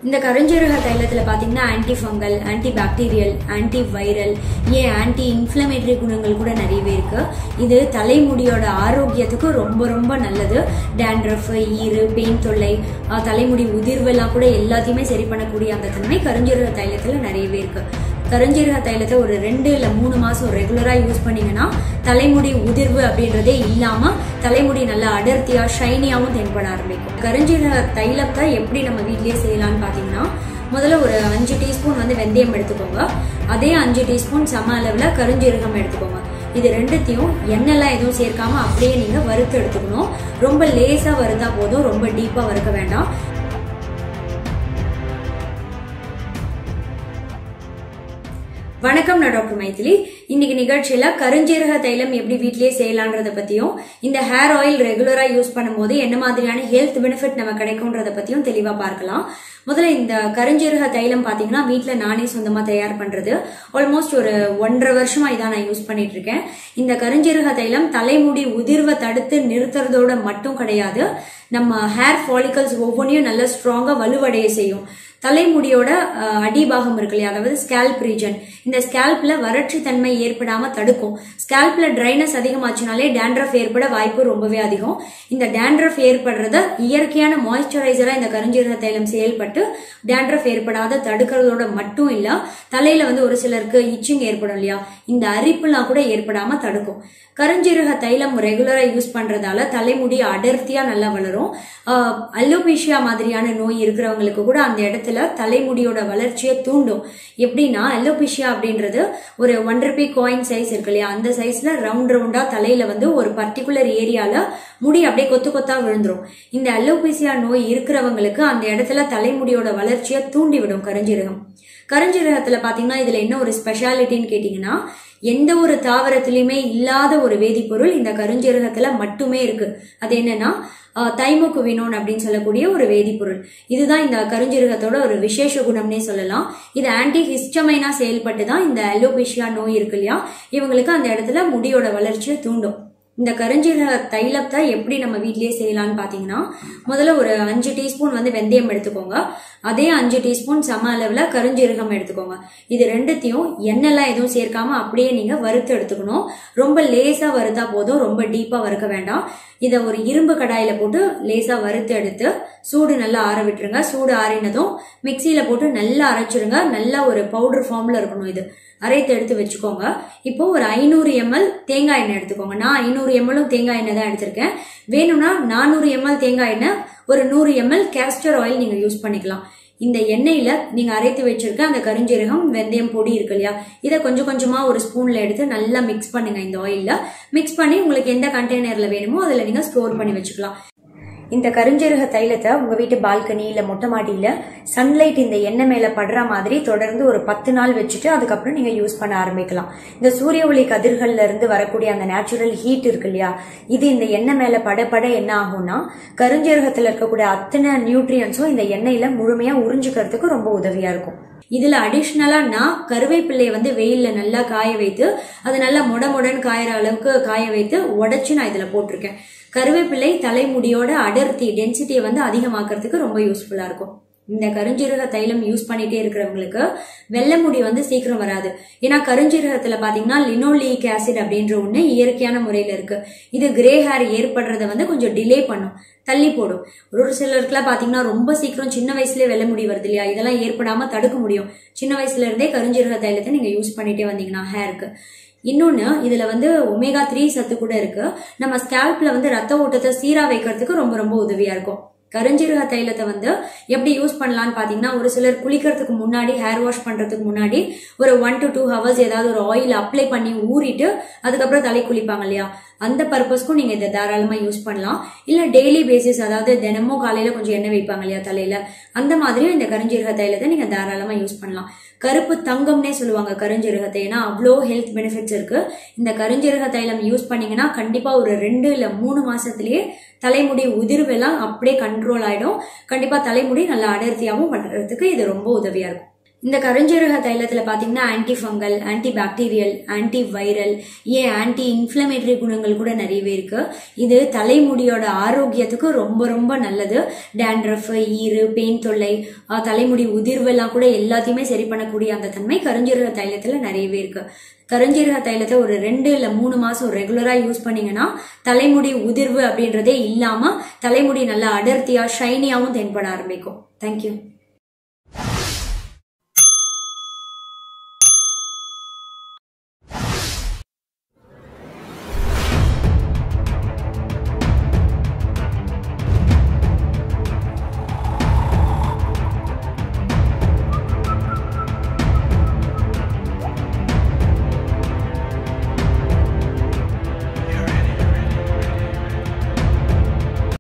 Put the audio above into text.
இந்த கருஞ்சீரக தைலத்துல பாத்தீங்கன்னா anti fungal anti bacterial anti viral and anti inflammatory குணங்கள் கூட நிறையவே இருக்கு இது தலைமுடியோட ஆரோக்கியத்துக்கு ரொம்ப ரொம்ப நல்லது டேண்ட்ரஃப் ஈரு பெயின் தொல்லை அஹ், தலைமுடி உதிர்வெல்லாம் கூட எல்லாத்தையுமே சரி பண்ணக்கூடிய அந்த தன்மை கருஞ்சீரக தைலத்துல நிறையவே இருக்கு கருஞ்சீரக தைலத்தை ஒரு ரெண்டு இல்ல மூணு மாசம் ரெகுலரா யூஸ் பண்ணீங்கன்னா தலைமுடி உதிர்வு அப்படின்றதே இல்லாம தலைமுடி நல்லா அடர்த்தியா ஷைனியாவும் தென்பட ஆரம்பிக்கும் கருஞ்சீரக தைலத்தை எப்படி நம்ம வீட்லயே செய்யலாம்னு பாத்தீங்கன்னா முதல்ல ஒரு அஞ்சு டீஸ்பூன் வந்து வெந்தயம் எடுத்துக்கோங்க அதே அஞ்சு டீஸ்பூன் சம அளவுல கருஞ்சீரகம் எடுத்துக்கோங்க இது ரெண்டுத்தையும் எண்ணெய்லாம் எதுவும் சேர்க்காம அப்படியே நீங்க வறுத்து எடுத்துக்கணும் ரொம்ப லேசா வறுத்தா போதும் ரொம்ப டீப்பா வறுக்க வேண்டாம் வணக்கம் நான் டாக்டர் மைதிலி இன்னைக்கு நிகழ்ச்சியில கருஞ்சீரக தைலம் எப்படி வீட்லயே செய்யலான்றத பத்தியும் இந்த ஹேர் ஆயில் ரெகுலரா யூஸ் பண்ணும்போது என்ன மாதிரியான ஹெல்த் பெனிஃபிட் நம்ம கிடைக்கும்ன்றத பத்தியும் தெளிவா பார்க்கலாம் முதல்ல இந்த கருஞ்சீரக தைலம் பாத்தீங்கன்னா வீட்ல நானே சொந்தமா தயார் பண்றது ஆல்மோஸ்ட் ஒரு ஒன்றரை வருஷமா இதான் நான் யூஸ் பண்ணிட்டு இருக்கேன் இந்த கருஞ்சீரக தைலம் தலைமுடி உதிர்வை தடுத்து நிறுத்துறதோட மட்டும் கிடையாது நம்ம ஹேர் ஃபாலிகல்ஸ் ஒவ்வொன்றையும் நல்லா ஸ்ட்ராங்கா வலுவடைய செய்யும் தலைமுடியோட அஹ், அடிபாகம் இருக்கு இல்லையா அதாவது ஸ்கேல்ப் ரீஜன் இந்த ஸ்கேல்ப்ல வறட்சி தன்மை ஏற்படாம தடுக்கும் ஸ்கேல்ப்ல ட்ரைனஸ் அதிகமாச்சுனாலே டேண்ட்ரஃப் ஏற்பட வாய்ப்பு ரொம்பவே அதிகம் இந்த டேண்ட்ரஃப் ஏற்படுறத இயற்கையான மாய்ஸ்சரைசரா இந்த கருஞ்சீரக தைலம் செயல்பட்டு டேண்ட்ரஃப் ஏற்படாத தடுக்கிறதோட மட்டும் இல்ல தலையில வந்து ஒரு சிலருக்கு இச்சிங் ஏற்படும் இல்லையா இந்த அரிப்புலாம் கூட ஏற்படாம தடுக்கும் கருஞ்சீரக தைலம் ரெகுலரா யூஸ் பண்றதால தலைமுடி அடர்த்தியா நல்லா வளரும் அலோபேஷியா மாதிரியான நோய் இருக்கிறவங்களுக்கு கூட அந்த இடத்துல தலைமுடியோட வளர்ச்சியை தூண்டும் எப்படின்னா அலோபேஷியா அப்படின்றது ஒரு ஒன் ருபி காயின் சைஸ் இருக்கு இல்லையா அந்த சைஸ்ல ரவுண்ட் ரவுண்டா தலையில வந்து ஒரு பர்டிகுலர் ஏரியால முடி அப்படியே கொத்து கொத்தா விழுந்துரும் இந்த அலோபேசியா நோய் இருக்கிறவங்களுக்கு அந்த இடத்துல தலைமுடியோட வளர்ச்சியை தூண்டி விடும் கருஞ்சீரகம் கருஞ்சீரகத்துல பாத்தீங்கன்னா இதுல என்ன ஒரு ஸ்பெஷாலிட்டின்னு கேட்டீங்கன்னா எந்த ஒரு தாவரத்திலயுமே இல்லாத ஒரு வேதிப்பொருள் இந்த கருஞ்சீரகத்துல மட்டுமே இருக்கு அது என்னன்னா தைமோகுவினோன் அப்படின்னு சொல்லக்கூடிய ஒரு வேதிப்பொருள் இதுதான் இந்த கருஞ்சீரகத்தோட ஒரு விசேஷ குணம்னே சொல்லலாம் இது ஆன்டி ஹிஸ்டமைனா செயல்பட்டு தான் இந்த அலோபேஷியா நோய் இருக்கு இல்லையா இவங்களுக்கு அந்த இடத்துல முடியோட வளர்ச்சியை தூண்டும் இந்த கருஞ்சீரக தைலத்தை எப்படி நம்ம வீட்லயே செய்யலாம்னு பாத்தீங்கன்னா முதல்ல ஒரு அஞ்சு டீஸ்பூன் வந்து வெந்தயம் எடுத்துக்கோங்க அதே அஞ்சு டீஸ்பூன் சம அளவுல கருஞ்சீரகம் எடுத்துக்கோங்க இது ரெண்டுத்தையும் எண்ணெய்லாம் எதுவும் சேர்க்காம அப்படியே நீங்க வறுத்து எடுத்துக்கணும் ரொம்ப லேசா வறுத்தா போதும் ரொம்ப டீப்பா வறுக்க வேண்டாம் இதை ஒரு இரும்பு கடாயில போட்டு லேசா வறுத்து எடுத்து சூடு நல்லா ஆற விட்டுருங்க சூடு ஆறினதும் மிக்சியில போட்டு நல்லா அரைச்சிருங்க நல்லா ஒரு பவுடர் ஃபார்ம்ல இருக்கணும் இது அரைத்து எடுத்து வச்சுக்கோங்க இப்போ ஒரு ஐநூறு எம்எல் தேங்காய் எண்ணெய் எடுத்துக்கோங்க நான் ஐநூறு எம்எல்லும் தேங்காய் எண்ணெய் தான் எடுத்திருக்கேன் வேணும்னா நானூறு எம்எல் தேங்காய் எண்ணெய் ஒரு நூறு எம்எல் கேஸ்டர் ஆயில் நீங்க யூஸ் பண்ணிக்கலாம் இந்த எண்ணெயில நீங்க அரைத்து வச்சிருக்க அந்த கருஞ்சீரகம் வெந்தயம் பொடி இருக்கு இல்லையா இதை கொஞ்சம் கொஞ்சமா ஒரு ஸ்பூன்ல எடுத்து நல்லா மிக்ஸ் பண்ணுங்க இந்த ஆயில்ல மிக்ஸ் பண்ணி உங்களுக்கு எந்த கண்டெய்னர்ல வேணுமோ அதுல நீங்க ஸ்டோர் பண்ணி வச்சுக்கலாம் இந்த கருஞ்சீரக தைலத்தை உங்க வீட்டு பால்கனி இல்ல மொட்டை மாடியில சன்லைட் இந்த எண்ணெய் மேல படுற மாதிரி தொடர்ந்து ஒரு பத்து நாள் வச்சுட்டு அதுக்கப்புறம் நீங்க யூஸ் பண்ண ஆரம்பிக்கலாம் இந்த சூரிய ஒளி கதிர்கள்ல இருந்து வரக்கூடிய அந்த நேச்சுரல் ஹீட் இருக்கு இல்லையா இது இந்த எண்ணெய் மேல பட பட என்ன ஆகும்னா கருஞ்சீரகத்துல இருக்கக்கூடிய அத்தனை நியூட்ரியன்ஸும் இந்த எண்ணெயில முழுமையா உறிஞ்சுக்கிறதுக்கு ரொம்ப உதவியா இருக்கும் இதுல அடிஷ்னலா நான் கருவேப்பிள்ளையை வந்து வெயில்ல நல்லா காய வைத்து அது நல்லா மொட மொடன்னு காயற அளவுக்கு காய வைத்து உடைச்சு நான் இதுல போட்டிருக்கேன் கருவேப்பிள்ளை தலைமுடியோட அடர்த்தி டென்சிட்டியை வந்து அதிகமாக்குறதுக்கு ரொம்ப யூஸ்ஃபுல்லா இருக்கும் இந்த கருஞ்சீரக தைலம் யூஸ் பண்ணிட்டே இருக்கிறவங்களுக்கு வெள்ளை முடி வந்து சீக்கிரம் வராது ஏன்னா கருஞ்சீரகத்துல பாத்தீங்கன்னா லினோலிக் ஆசிட் அப்படின்ற ஒண்ணு இயற்கையான முறையில இருக்கு இது கிரே ஹேர் ஏற்படுறத வந்து கொஞ்சம் டிலே பண்ணும் தள்ளி போடும் ஒரு சிலருக்குலாம் பாத்தீங்கன்னா ரொம்ப சீக்கிரம் சின்ன வயசுலயே வெள்ளை முடி வருது இல்லையா இதெல்லாம் ஏற்படாம தடுக்க முடியும் சின்ன வயசுல இருந்தே கருஞ்சீரக தைலத்தை நீங்க யூஸ் பண்ணிட்டே வந்தீங்கன்னா ஹேருக்கு இன்னொன்னு இதுல வந்து ஒமேகா த்ரீ சத்து கூட இருக்கு நம்ம ஸ்கேல்ப்ல வந்து ரத்த ஓட்டத்தை சீரா வைக்கிறதுக்கு ரொம்ப ரொம்ப உதவியா இருக்கும் கருஞ்சீரக தைலத்தை வந்து எப்படி யூஸ் பண்ணலாம்னு பாத்தீங்கன்னா ஒரு சிலர் குளிக்கிறதுக்கு முன்னாடி ஹேர் வாஷ் பண்றதுக்கு முன்னாடி ஒரு ஒன் டு டூ ஹவர்ஸ் ஏதாவது ஒரு ஆயில் அப்ளை பண்ணி ஊறிட்டு அதுக்கப்புறம் தலை குளிப்பாங்க இல்லையா அந்த பர்பஸ்க்கும் நீங்க இதை தாராளமா யூஸ் பண்ணலாம் இல்ல டெய்லி பேசிஸ் அதாவது தினமும் காலையில கொஞ்சம் எண்ணெய் வைப்பாங்க இல்லையா தலையில அந்த மாதிரியும் இந்த கருஞ்சீரக தைலத்தை நீங்க தாராளமா யூஸ் பண்ணலாம் கருப்பு தங்கம்னே சொல்லுவாங்க கருஞ்சீரகத்தை ஏன்னா அவ்வளோ ஹெல்த் பெனிஃபிட்ஸ் இருக்கு இந்த கருஞ்சீரக தைலம் யூஸ் பண்ணீங்கன்னா கண்டிப்பா ஒரு ரெண்டு இல்ல மூணு மாசத்திலேயே தலைமுடி உதிர்வெல்லாம் அப்படியே கண்ட்ரோல் ஆயிடும் கண்டிப்பா தலைமுடி நல்லா அடர்த்தியாகவும் பண்றதுக்கு இது ரொம்ப உதவியா இருக்கும் இந்த கருஞ்சீரக தைலத்துல பாத்தீங்கன்னா anti fungal anti bacterial anti viral and anti inflammatory குணங்கள் கூட நிறையவே இருக்கு இது தலைமுடியோட ஆரோக்கியத்துக்கு ரொம்ப ரொம்ப நல்லது டேண்ட்ரஃப் ஈரு பெயின் தொல்லை அஹ், தலைமுடி உதிர்வெல்லாம் கூட எல்லாத்தையுமே சரி பண்ணக்கூடிய அந்த தன்மை கருஞ்சீரக தைலத்துல நிறையவே இருக்கு கருஞ்சீரக தைலத்தை ஒரு ரெண்டு இல்ல மூணு மாசம் ரெகுலரா யூஸ் பண்ணீங்கன்னா தலைமுடி உதிர்வு அப்படின்றதே இல்லாம தலைமுடி நல்லா அடர்த்தியா ஷைனியாவும் தென்பட ஆரம்பிக்கும் தேங்க்யூ